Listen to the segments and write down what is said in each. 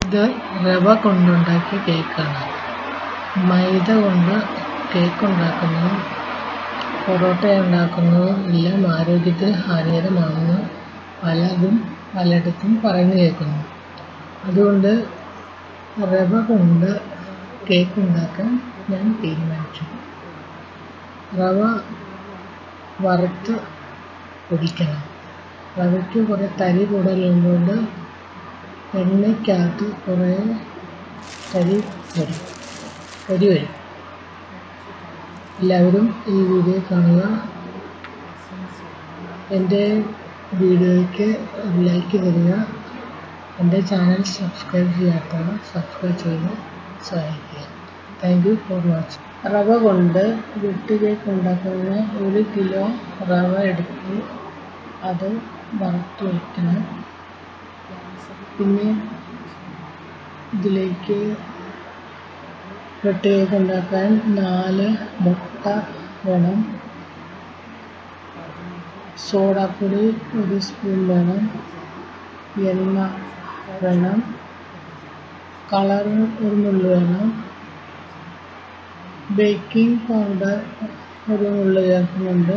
ഇത് റവ കൊണ്ടുണ്ടാക്കിയ കേക്കാണ് മൈദ കൊണ്ട് കേക്ക് ഉണ്ടാക്കുന്നതും പൊറോട്ട ഉണ്ടാക്കുന്നതും എല്ലാം ആരോഗ്യത്തിന് ഹാനികരമാണെന്ന് പലതും പലയിടത്തും പറയുന്നു കേൾക്കുന്നു അതുകൊണ്ട് റവ കൊണ്ട് കേക്ക് ഉണ്ടാക്കാൻ ഞാൻ തീരുമാനിച്ചു റവ വറുത്ത് പൊടിക്കണം റവയ്ക്ക് കുറേ തരി കൂടുതലുള്ളതുകൊണ്ട് എണ്ണയ്ക്കകത്ത് കുറേ തരി വരും തരി വരും എല്ലാവരും ഈ വീഡിയോ കാണുക എൻ്റെ വീഡിയോയ്ക്ക് ലൈക്ക് തരിക എൻ്റെ ചാനൽ സബ്സ്ക്രൈബ് ചെയ്യാത്തവർ സബ്സ്ക്രൈബ് ചെയ്ത് സഹായിക്കുക താങ്ക് യു ഫോർ വാച്ചിങ് റവ കൊണ്ട് വെട്ട് കേക്ക് ഉണ്ടാക്കുന്ന ഒരു കിലോ റവ എടുത്ത് അത് വറുത്ത് വയ്ക്കണം പിന്നെ ഇതിലേക്ക് വെട്ട് കേക്ക് ഉണ്ടാക്കാൻ നാല് മുട്ട വേണം സോഡാപ്പൊടി ഒരു സ്പൂൺ വേണം എണ്ണ വേണം കളർ ഒരു നുള്ളു വേണം ബേക്കിംഗ് പൗഡർ ഒരു നുള്ളു ചേർക്കുന്നുണ്ട്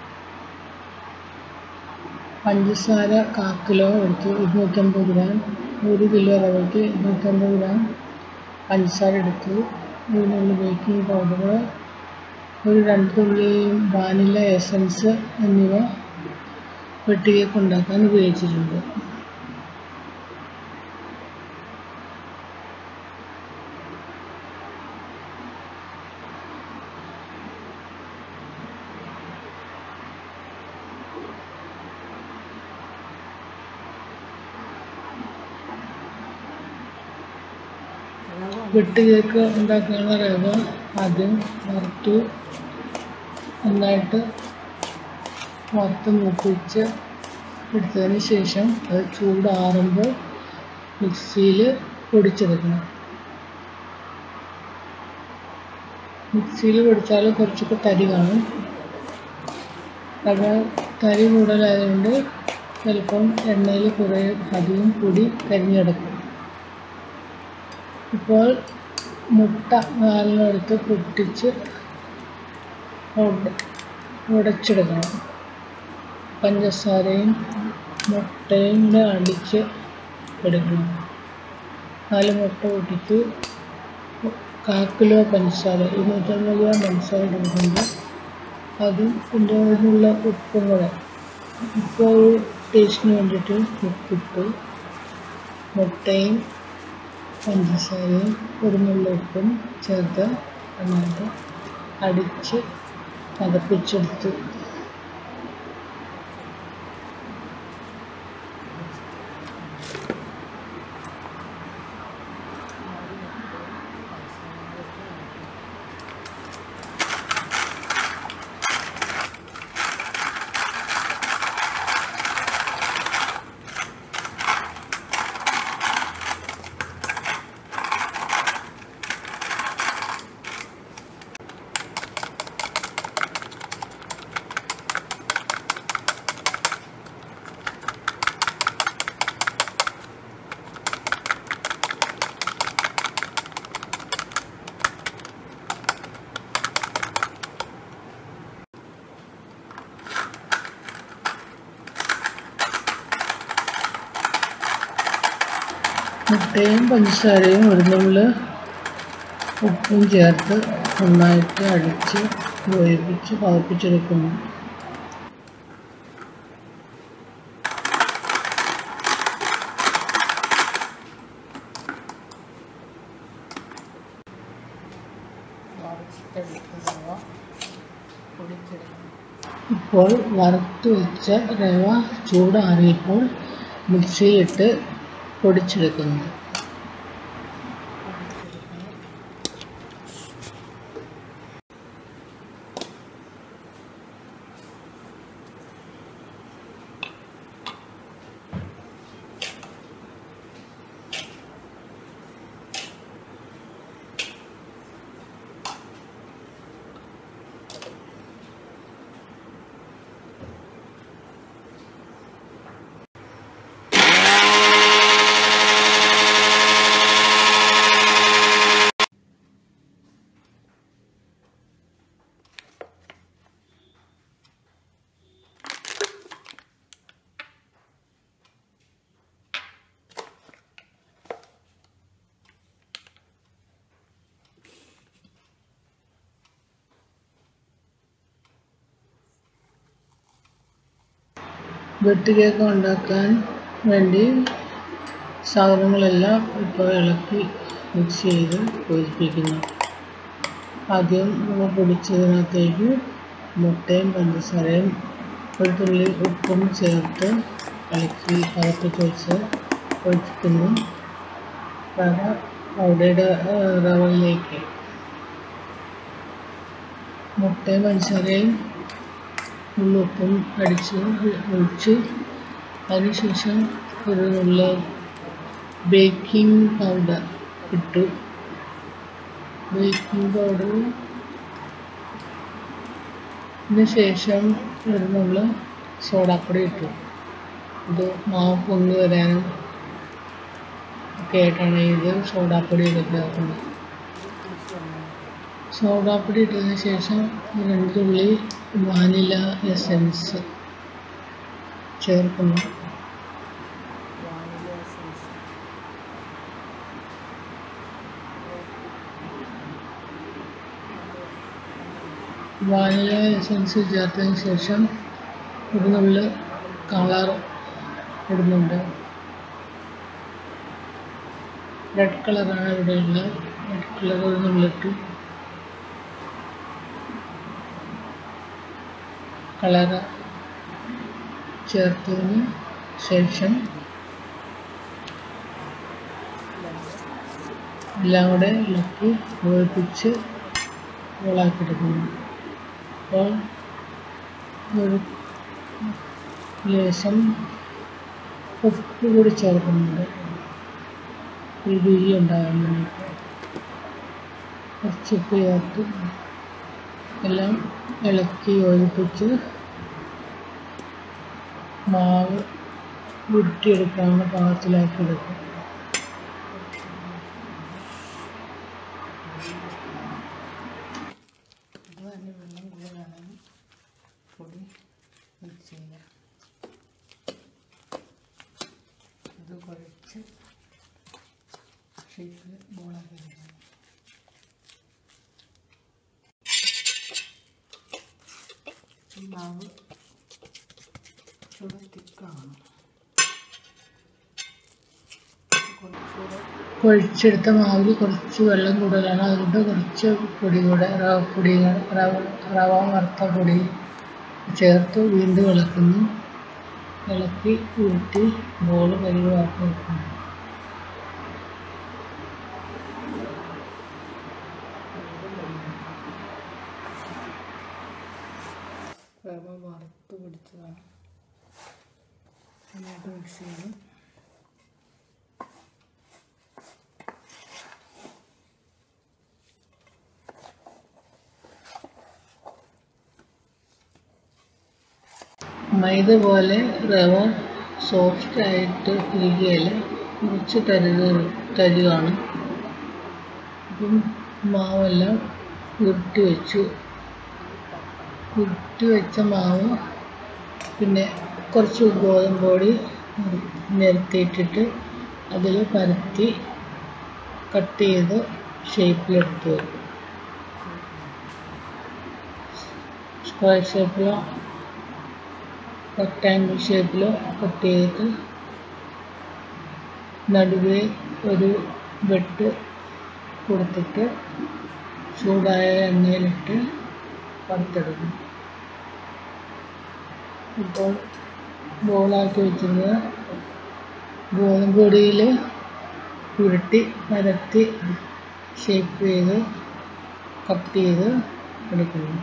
പഞ്ചസാര കാ കിലോ എടുത്ത് ഇരുന്നൂറ്റമ്പത് ഗ്രാം ഒരു കിലോ റവയ്ക്ക് ഇരുന്നൂറ്റമ്പത് ഗ്രാം പഞ്ചസാര എടുത്തു ഒരു നുള്ളു ബേക്കിംഗ് പൗഡർ ഒരു രണ്ട് തുള്ളി വാനില എസൻസ് എന്നിവ വെട്ട് കേക്ക് ഉണ്ടാക്കാൻ ഉപയോഗിച്ചിട്ടുണ്ട് വെട്ട് കേക്ക് ഉണ്ടാക്കാനുള്ള റവ ആദ്യം വറുത്തു നന്നായിട്ട് വറുത്ത് മൂപ്പിച്ച് എടുത്തതിന് ശേഷം അത് ചൂടാറുമ്പോൾ മിക്സിയിൽ പൊടിച്ചെടുക്കണം മിക്സിയിൽ പൊടിച്ചാൽ കുറച്ചൊക്കെ തരി കാണും റവ തരി കൂടുതലായതുകൊണ്ട് ചിലപ്പം എണ്ണയിൽ കുറേ അധികം പൊടി കരിഞ്ഞെടുക്കും ഇപ്പോൾ മുട്ട നാലിനെടുത്ത് പൊട്ടിച്ച് ഉടച്ചെടുക്കണം പഞ്ചസാരയും മുട്ടയും കൂടെ അടിച്ച് എടുക്കണം നാല് മുട്ട പൊട്ടിച്ച് കാ കിലോ പഞ്ചസാര ഇരുന്നൂറ്റമ്പത് ഗ്രാം പഞ്ചസാര എടുക്കുന്നുണ്ട് അതും പിന്നെ അതിനുള്ള ഉപ്പും കൂടെ ഇപ്പോൾ ടേസ്റ്റിന് വേണ്ടിയിട്ട് ഉപ്പിട്ട് മുട്ടയും പഞ്ചസാരയും ഒരു നുള്ള ഉപ്പും ചേർത്ത് നന്നായിട്ട് അടിച്ച് പതപ്പിച്ചെടുത്ത് മുട്ടയും പഞ്ചസാരയും ഒരു നുള്ള് ഉപ്പും ചേർത്ത് നന്നായിട്ട് അടിച്ച് വേവിച്ച് പതപ്പിച്ചെടുക്കുന്നു ഇപ്പോൾ വറുത്ത് വെച്ച റവ ചൂടാറിയപ്പോൾ മിക്സിയിലിട്ട് പൊടിച്ചെടുക്കുന്നു വെട്ട് കേക്ക് ഉണ്ടാക്കാൻ വേണ്ടി സാധനങ്ങളെല്ലാം ഇപ്പോൾ ഇളക്കി മിക്സ് ചെയ്ത് യോജിപ്പിക്കുന്നു ആദ്യം നമ്മൾ പൊടിച്ചതിനകത്തേക്ക് മുട്ടയും പഞ്ചസാരയും ഒരു തുള്ളി ഉപ്പും ചേർത്ത് ഇളക്കി തിളപ്പിച്ച് വെച്ച് ഒഴിക്കുന്നു റവ പൗഡയുടെ റവയിലേക്ക് മുട്ടയും പഞ്ചസാരയും ഉള്ളുപ്പും അടിച്ച് ഒഴിച്ച് അതിനുശേഷം ഒരു നുള്ള ബേക്കിംഗ് പൗഡർ ഇട്ടു ബേക്കിംഗ് പൗഡർ ശേഷം ഒരു നുള്ള സോഡാപ്പൊടി ഇട്ടു ഇത് മാവ് പൊങ്ങി വരാനും ഒക്കെ ആയിട്ടാണ് ഇത് സോഡാപ്പൊടിയൊക്കെ ചേർക്കുന്നത് സോഡാപ്പൊടി ഇട്ടതിന് ശേഷം രണ്ട് തുള്ളി വാനില എസൻസ് ചേർക്കുന്നു വാനില എസൻസ് ചേർത്തതിന് ശേഷം ഒരു നുള്ളി കളർ ഇടുന്നുണ്ട് റെഡ് കളറാണ് ഇവിടെ ഉള്ളത് റെഡ് കളർ ഒരു നുള്ളിട്ടു കളർ ചേർത്തതിന് ശേഷം എല്ലാം കൂടെ ഇളക്കി യോജിപ്പിച്ച് ഇളക്കിയെടുക്കുന്നു അപ്പോൾ ഒരു ലേശം ഉപ്പ് കൂടി ചേർക്കുന്നുണ്ട് രുചി ഉണ്ടാകാൻ വേണ്ടിയിട്ട് കുറച്ച് ഉപ്പ് ചേർത്ത് എല്ലാം ഇളക്കി യോജിപ്പിച്ച് മാവ് ഉരുട്ടിയെടുക്കാവുന്ന പാകത്തിലാക്കി എടുക്കും ഇത് തന്നെ വെള്ളം കൂടുതലാണെങ്കിൽ പൊടി മിക്സ് ചെയ്യാം ഇത് കുഴച്ച് ഷേപ്പിൽ ബോളാക്കി എടുക്കണം മാവ് കുറച്ചുകൂടെ തിക്കാണ് കുഴച്ചെടുത്ത മാവിൽ കുറച്ച് വെള്ളം കൂടുതലാണ് അതുകൊണ്ട് കുറച്ച് പൊടി കൂടെ റവ പൊടി റവ റവ വറുത്ത പൊടി ചേർത്ത് വീണ്ടും ഇളക്കുന്നു ഇളക്കി ഉരുട്ടി ബോൾ പരിവാക്കി വെക്കുന്നു റവ വറുത്ത് പിടിച്ചതാണ് നന്നായിട്ട് മിക്സ് ചെയ്ത് മൈദ പോലെ റവ സോഫ്റ്റ് ആയിട്ട് ഇരിക്കുകയില്ല കുറച്ച് തരി തരികാണ് അപ്പം മാവെല്ലാം ഉരുട്ടി വെച്ചു ഉരുട്ടി വെച്ച മാവ് പിന്നെ കുറച്ച് ഗോതമ്പ് പൊടി നിരത്തിയിട്ടിട്ട് അതിൽ പരത്തി കട്ട് ചെയ്ത് ഷേപ്പിലെടുത്ത് വെക്കും സ്ക്വയർ ഷേപ്പിലോ റെക്റ്റാങ്കിൾ ഷേപ്പിലോ കട്ട് ചെയ്തിട്ട് നടുവേ ഒരു വെട്ട് കൊടുത്തിട്ട് ചൂടായ എണ്ണയിലിട്ട് വറുത്തെടുക്കും ഇപ്പോൾ ബോളാക്കി വെച്ചിരുന്നത് ഗോതമ്പ് പൊടിയിൽ ഉരുട്ടി പരത്തി ഷേപ്പ് ചെയ്ത് കട്ട് ചെയ്ത് എടുക്കുന്നു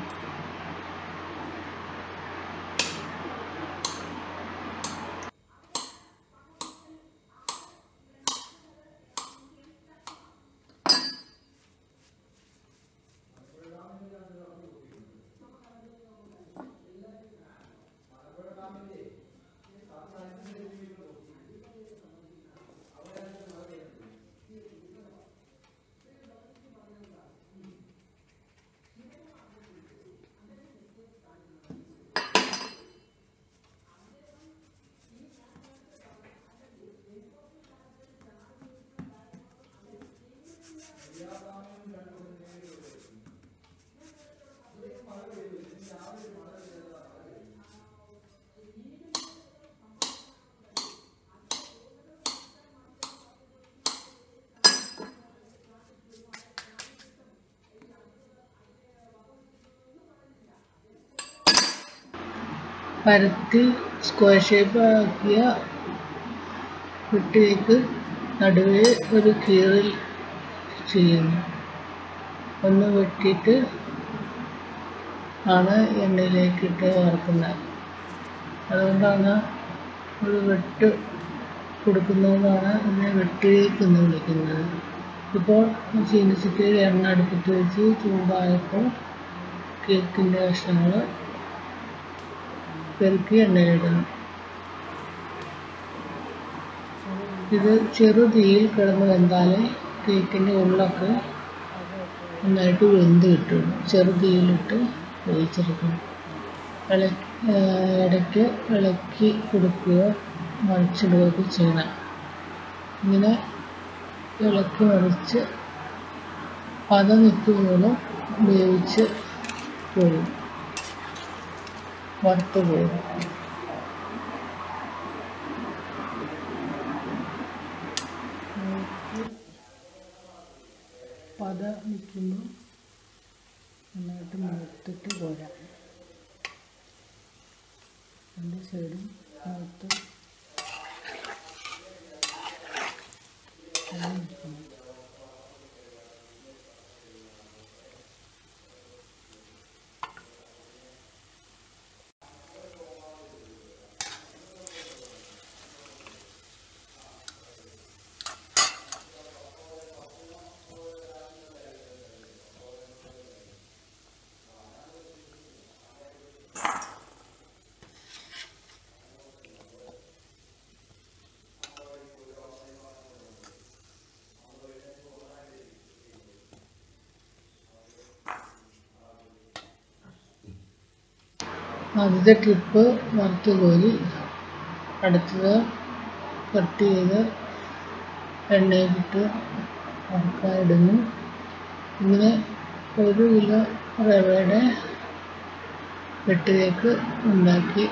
പരത്തി സ്ക്വയർ ഷേപ്പ് ആക്കിയ കുട്ടിക്ക് നടുവേ ഒരു കീറിൽ ചെയ്യുന്നു ഒന്ന് വെട്ടിയിട്ട് ആണ് എണ്ണയിലേക്കിട്ട് വറുക്കുന്നത് അതുകൊണ്ടാണ് ഒരു വെട്ട് കൊടുക്കുന്നതുകൊണ്ടാണ് ഇതിനെ വെട്ടിലേക്ക് എന്ന് വിളിക്കുന്നത് ഇപ്പോൾ ചീനച്ചട്ടിയിൽ എണ്ണ അടുപ്പിട്ട് വെച്ച് ചൂടായപ്പോൾ കേക്കിൻ്റെ കഷ്ണങ്ങൾ പെറുക്കി എണ്ണയിലിടണം ഇത് ചെറു തീയിൽ കിടന്ന് വെന്താലേ കേക്കിൻ്റെ ഉള്ളൊക്കെ നന്നായിട്ട് വെന്ത് കിട്ടുള്ളൂ ചെറു തീയിലിട്ട് വേവിച്ചെടുക്കണം ഇള ഇടയ്ക്ക് ഇളക്കി കൊടുക്കുകയോ മറിച്ചിടുകയൊക്കെ ചെയ്യണം ഇങ്ങനെ ഇളക്കി മറിച്ച് പത നിൽക്കുമ്പോഴും വേവിച്ച് പോരും വറുത്ത് പോരും പത നിൽക്കുമ്പോൾ നന്നായിട്ട് മൂത്തിട്ട് പോരാം രണ്ട് സൈഡും മൂത്ത് അങ്ങനെ നിൽക്കണം ആദ്യത്തെ ട്രിപ്പ് വറുത്ത് കോരി അടുത്തത് കട്ട് ചെയ്ത് എണ്ണയിലിട്ട് വറുക്കാൻ ഇടുന്നു ഇങ്ങനെ ഒരു കിലോ റവയുടെ വെട്ട് ഉണ്ടാക്കി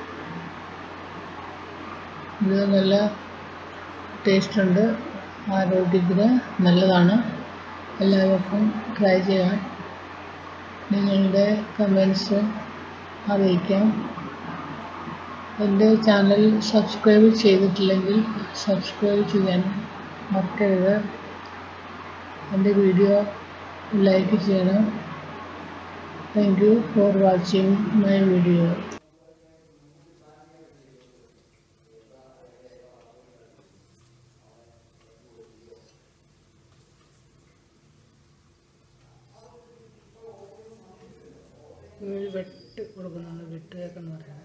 ഇത് നല്ല ടേസ്റ്റ് ഉണ്ട് ആരോഗ്യത്തിന് നല്ലതാണ് എല്ലാവർക്കും ട്രൈ ചെയ്യാം നിങ്ങളുടെ കമൻസ് അറിയിക്കാം എൻ്റെ ചാനൽ സബ്സ്ക്രൈബ് ചെയ്തിട്ടില്ലെങ്കിൽ സബ്സ്ക്രൈബ് ചെയ്യാൻ മറക്കരുത് എൻ്റെ വീഡിയോ ലൈക്ക് ചെയ്യണം thank you for watching my video ഒരു വെട്ട് കൊടുക്കുന്നുണ്ട് വെട്ട് കേക്കെന്ന് പറയുന്നത്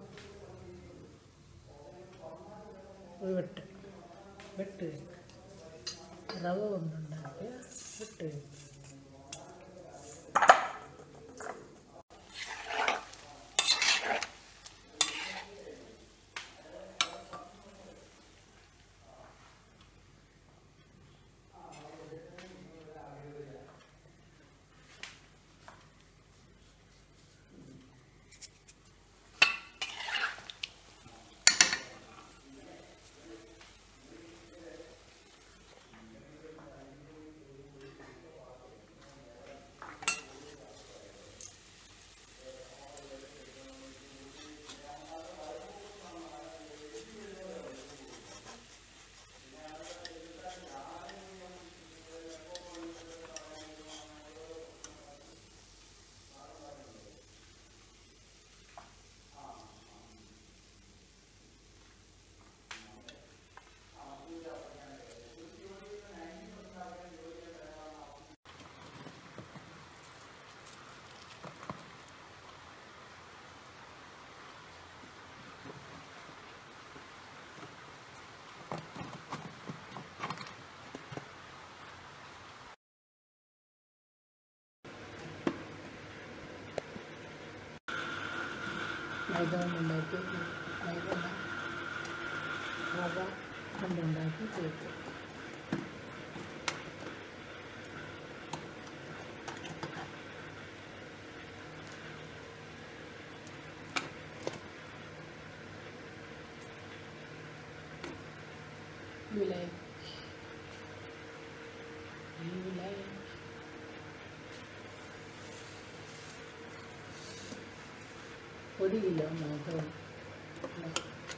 ഒരു വെട്ട് വെട്ട് കേക്ക് റവ കൊണ്ടുണ്ടാക്കിയ വെട്ട് കേക്ക് മൈദ കൊണ്ടുണ്ടാക്കി മൈദ റവ കൊണ്ടുണ്ടാക്കി cake You like, you like. ഒരു കിലോ മാത്രം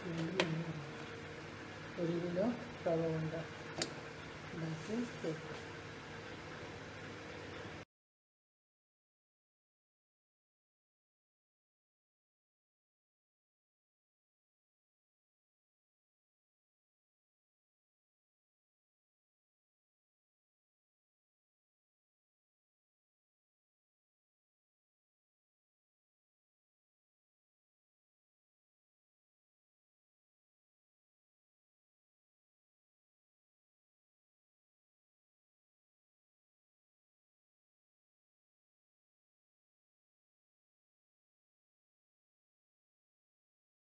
ഒരു കിലോ റവ കൊണ്ട് ഉണ്ടാക്കി കേക്ക്